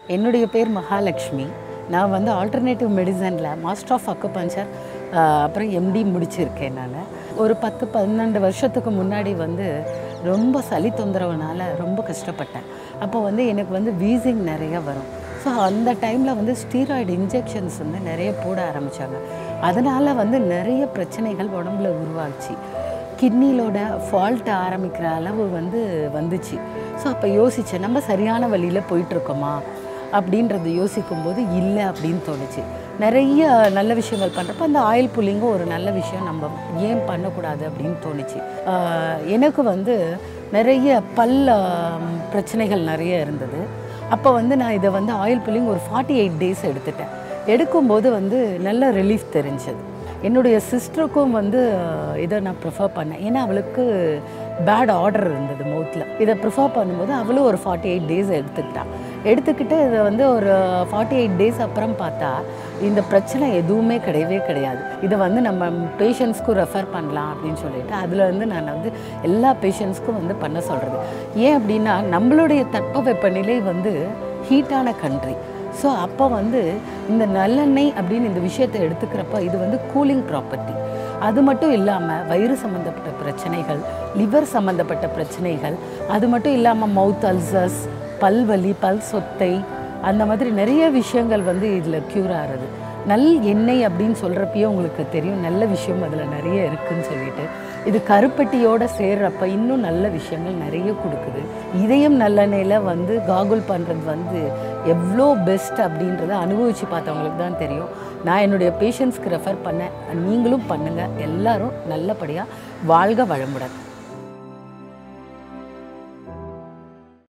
என்னுடைய பேர் மகாலட்சுமி நான் வந்து ஆல்டர்னேட்டிவ் மெடிசனில் மாஸ்டர் ஆஃப் அக்குபஞ்சர் அப்புறம் எம்டி முடிச்சிருக்கேன் நான் ஒரு பத்து பன்னெண்டு வருஷத்துக்கு முன்னாடி வந்து ரொம்ப சளி தொந்தரவுனால ரொம்ப கஷ்டப்பட்டேன் அப்போ வந்து எனக்கு வந்து வீசிங் நிறைய வரும் ஸோ அந்த டைமில் வந்து ஸ்டீராய்டு இன்ஜெக்ஷன்ஸ் வந்து நிறைய போட ஆரம்பித்தாங்க அதனால் வந்து நிறைய பிரச்சனைகள் உடம்புல உருவாச்சு கிட்னிலோட ஃபால்ட் ஆரம்பிக்கிற அளவு வந்து வந்துச்சு ஸோ அப்போ யோசித்தேன் நம்ம சரியான வழியில் போயிட்டுருக்கோமா அப்படின்றத யோசிக்கும்போது இல்லை அப்படின்னு தோணுச்சு நிறைய நல்ல விஷயங்கள் பண்ணுறப்ப அந்த ஆயில் புல்லிங்கும் ஒரு நல்ல விஷயம் நம்ம ஏன் பண்ணக்கூடாது அப்படின்னு தோணுச்சு ஆஹ் எனக்கு வந்து நிறைய பல்ல ஆம், பிரச்சனைகள் நிறைய இருந்தது அப்போ வந்து நான் இதை வந்து ஆயில் புல்லிங் ஒரு ஃபார்ட்டி எயிட் டேஸ் எடுத்துட்டேன் எடுக்கும்போது வந்து நல்ல ரிலீஃப் தெரிஞ்சது என்னுடைய சிஸ்டருக்கும் வந்து அஹ், இதை நான் ப்ரிஃபர் பண்ணேன் ஏன்னா அவளுக்கு பேட் ஆர்டர் இருந்தது மவுத்தில் இதை ப்ரிஃபர் பண்ணும்போது அவளும் ஒரு ஃபார்ட்டி எயிட் டேஸ் எடுத்துக்கிட்டான் எடுத்துக்கிட்டு இதை வந்து ஒரு ஃபார்ட்டி எயிட் டேஸ் அப்புறம் பார்த்தா இந்த பிரச்சனை எதுவுமே கிடையவே கிடையாது இதை வந்து நம்ம பேஷண்ட்ஸ்க்கும் ரெஃபர் பண்ணலாம் அப்படின்னு சொல்லிட்டு அதில் வந்து நான் வந்து எல்லா பேஷண்ட்ஸ்க்கும் வந்து பண்ண சொல்கிறது ஏன் அப்படின்னா நம்மளுடைய தட்பவெப்பநிலை வந்து ஹீட்டான கண்ட்ரி ஸோ அப்போ வந்து இந்த நல்லெண்ணெய் அப்படின்னு இந்த விஷயத்தை எடுத்துக்கிறப்ப இது வந்து கூலிங் ப்ராப்பர்ட்டி அது மட்டும் இல்லாமல் வயிறு சம்மந்தப்பட்ட பிரச்சனைகள் லிவர் சம்மந்தப்பட்ட பிரச்சனைகள் அது மட்டும் இல்லாமல் மவுத் அல்சர்ஸ் பல்வலி பல் சொத்தை அந்த மாதிரி நிறைய விஷயங்கள் வந்து இதில் க்யூர் ஆகிறது நல் எண்ணெய் அப்படின்னு சொல்கிறப்பயே உங்களுக்கு தெரியும் நல்ல விஷயம் அதில் நிறைய இருக்குன்னு சொல்லிட்டு இது கருப்பட்டியோட சேர்றப்ப இன்னும் நல்ல விஷயங்கள் நிறைய கொடுக்குது இதயம் நல்லெண்ணெயில் வந்து காகுல் பண்ணுறது வந்து எவ்வளோ பெஸ்ட் அப்படின்றத அனுபவித்து பார்த்தவங்களுக்கு தான் தெரியும் நான் என்னுடைய பேஷண்ட்ஸ்க்கு ரெஃபர் பண்ணேன் நீங்களும் பண்ணுங்கள் எல்லாரும் நல்லபடியாக வாழ்க வளமுடன்